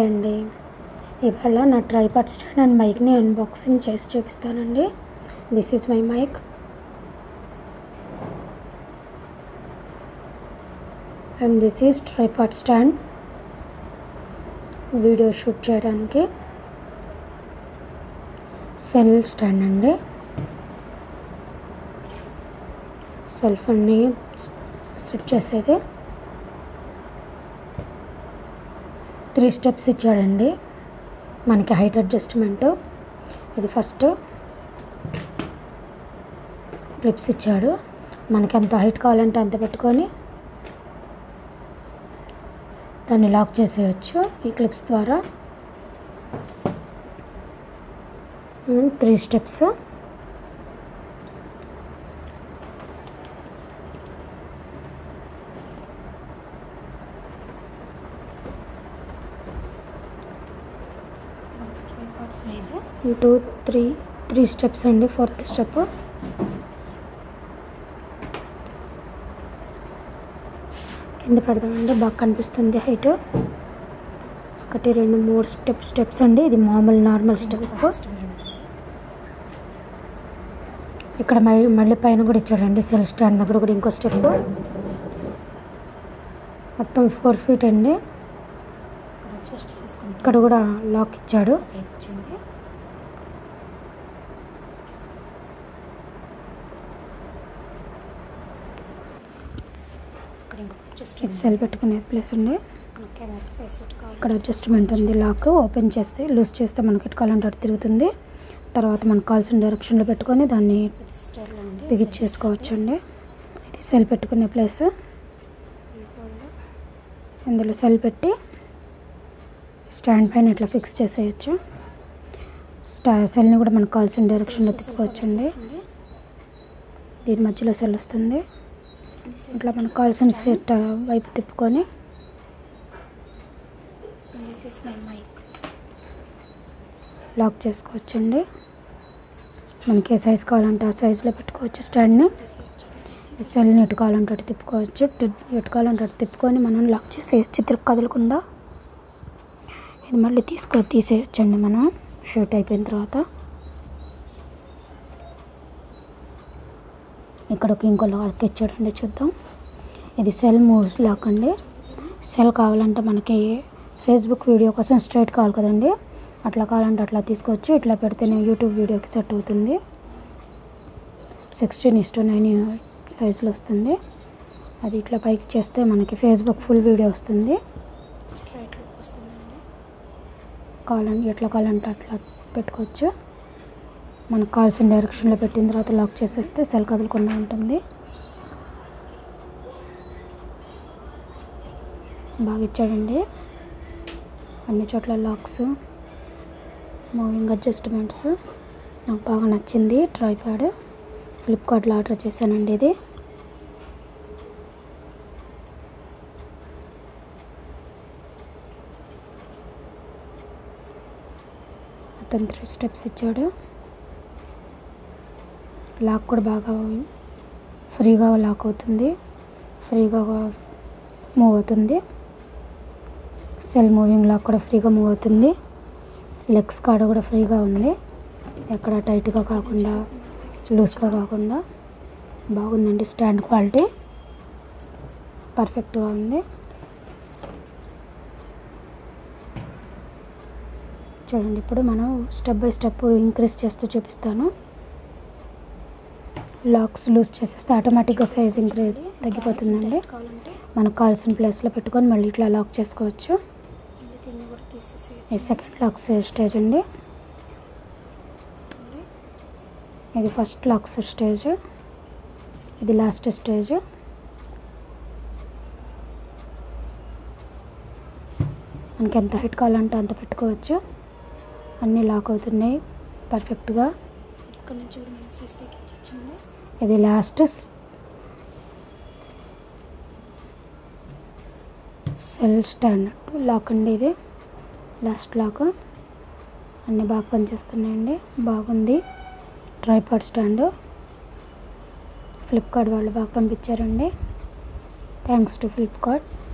అండి ఇవాళ నా ట్రైపాడ్ స్టాండ్ అండ్ మైక్ని అన్బాక్సింగ్ చేసి చూపిస్తానండి this is my mic and this is tripod stand video shoot చేయడానికి సెల్ స్టాండ్ అండి సెల్ ఫోన్ని సెట్ చేసేది త్రీ స్టెప్స్ ఇచ్చాడండి మనకి హైట్ అడ్జస్ట్మెంట్ ఇది ఫస్ట్ క్లిప్స్ ఇచ్చాడు మనకి ఎంత హైట్ కావాలంటే అంత పెట్టుకొని దాన్ని లాక్ చేసేయచ్చు ఈ క్లిప్స్ ద్వారా three steps two three three steps అండి ఫోర్త్ స్టెప్ కింద పెడదామండి బాగా కనిపిస్తుంది హైట్ ఒకటి రెండు మూడు స్టెప్ స్టెప్స్ అండి ఇది మామూలు నార్మల్ స్టెప్ ఇక్కడ మళ్ళీ మళ్ళీ పైన కూడా ఇచ్చాడండి సెల్ స్టాండ్ దగ్గర కూడా ఇంకో స్టెప్ మొత్తం ఫోర్ ఫీట్ అండి అడ్జస్ట్ చేసుకుంటే ఇక్కడ కూడా లాక్ ఇచ్చాడు పైకి వచ్చింది ఇక్కడ ఇంకొక ఇది అడ్జస్ట్మెంట్ సెల్ పెట్టుకునే ప్లేస్ అండి మన కెమెరా ఫేస్ సెట్ కావాలి ఇక్కడ అడ్జస్ట్మెంట్ ఉంది లాక్ ఓపెన్ చేస్తే లూజ్ చేస్తే మనకి ఎటు కావాలంటే అటు తిరుగుతుంది తర్వాత మనకు కావాల్సిన డైరెక్షన్లో పెట్టుకొని దాన్ని ఇది స్టైల్ అండి బిగించేసుకోవచ్చు అండి ఇది సెల్ పెట్టుకునే ప్లేస్ ఈ హోల్లో ఇందులో సెల్ పెట్టి స్టాండ్ పైన ఇట్లా ఫిక్స్ చేసేయచ్చు స్టా సెల్ని కూడా మనకు కావాల్సిన డైరెక్షన్లో తిప్పుకోవచ్చు అండి అండి దీని మధ్యలో సెల్ వస్తుంది దిస్ ఇస్ ఇట్లా మనకు కావాల్సిన సెట్ వైపు తిప్పుకొని this is my mic lock చేసుకోవచ్చండి మనకి ఏ సైజ్ కావాలంటే ఆ సైజులో పెట్టుకోవచ్చు స్టాండ్ని ఈ సెల్ని ఎటు కావాలంటే అటు తిప్పుకోవచ్చు ఇటు- ఎటు కావాలంటే అటు తిప్పుకొని మనం లాక్ చేసేయచ్చు తిరుగు కదలకుండా ఇది మళ్ళీ తీసుకో తీసేయచ్చండి మనం షూట్ అయిపోయిన తర్వాత ఇక్కడ ఒక ఇంకో లాక్ ఇచ్చాడండి చూద్దాం ఇది సెల్ మూవ్స్ లాక్ అండి సెల్ కావాలంటే మనకి ఫేస్బుక్ వీడియో కోసం స్ట్రైట్ కావాలి కదండి అట్లా కావాలంటే అట్లా తీసుకోవచ్చు ఇట్లా పెడితేనే యూట్యూబ్ వీడియోకి సెట్ అవుతుంది సిక్స్టీన్ ఇస్ టు నైన్ సైజులో వస్తుంది అది ఇట్లా పైకి చేస్తే మనకి ఫేస్బుక్ ఫుల్ వీడియో వస్తుంది స్ట్రైట్ లుక్ వస్తుందండి కావాలంటే ఎట్లా కావాలంటే అట్లా పెట్టుకోవచ్చు మనకు కావాల్సిన డైరెక్షన్లో పెట్టిన తర్వాత లాక్ చేసేస్తే సెల్ కదలకుండా ఉంటుంది బాగా ఇచ్చాడండి అన్ని చోట్ల లాక్స్ మూవింగ్ అడ్జస్ట్మెంట్స్ నాకు బాగా నచ్చింది ట్రైపాడ్ ఫ్లిప్కార్ట్లో ఆర్డర్ చేశానండి ఇది మొత్తం త్రీ స్టెప్స్ ఇచ్చాడు లాక్ కూడా బాగా ఫ్రీగా లాక్ అవుతుంది ఫ్రీగా మూవ్ అవుతుంది సెల్ మూవింగ్ లాక్ కూడా ఫ్రీగా మూవ్ అవుతుంది లెగ్స్ కాడ కూడా ఫ్రీగా ఉంది ఎక్కడ టైట్గా కాకుండా లూజ్గా కాకుండా బాగుందండి స్టాండ్ క్వాలిటీ పర్ఫెక్ట్గా ఉంది చూడండి ఇప్పుడు మనం స్టెప్ బై స్టెప్ ఇంక్రీజ్ చేస్తూ చూపిస్తాను లాక్స్ లూజ్ చేసేస్తే ఆటోమేటిక్గా సైజ్ ఇంక్రీజ్ తగ్గిపోతుందండి కావాలంటే మనకు కావాల్సిన ప్లేస్లో పెట్టుకొని మళ్ళీ ఇట్లా లాక్ చేసుకోవచ్చు మళ్ళీ దీన్ని కూడా తీసేసి ఇది సెకండ్ లాక్ స్టేజ్ అండి ఇది ఫస్ట్ లాక్స్ స్టేజ్ ఇది లాస్ట్ స్టేజ్ మనకి ఎంత హైట్ కావాలంటే అంత పెట్టుకోవచ్చు అన్నీ లాక్ అవుతున్నాయి పర్ఫెక్ట్గా ఇక్కడ నుంచి కూడా మనం సైజ్ తగ్గించండి ఇది లాస్ట్ సెల్ స్టాండ్ లాక్ అండి ఇది లాస్ట్ లాక్ అన్నీ బాగా పనిచేస్తున్నాయండి బాగుంది ట్రైపాడ్ స్టాండ్ ఫ్లిప్కార్ట్ వాళ్ళు బాగా పంపించారండి థ్యాంక్స్ టు ఫ్లిప్కార్ట్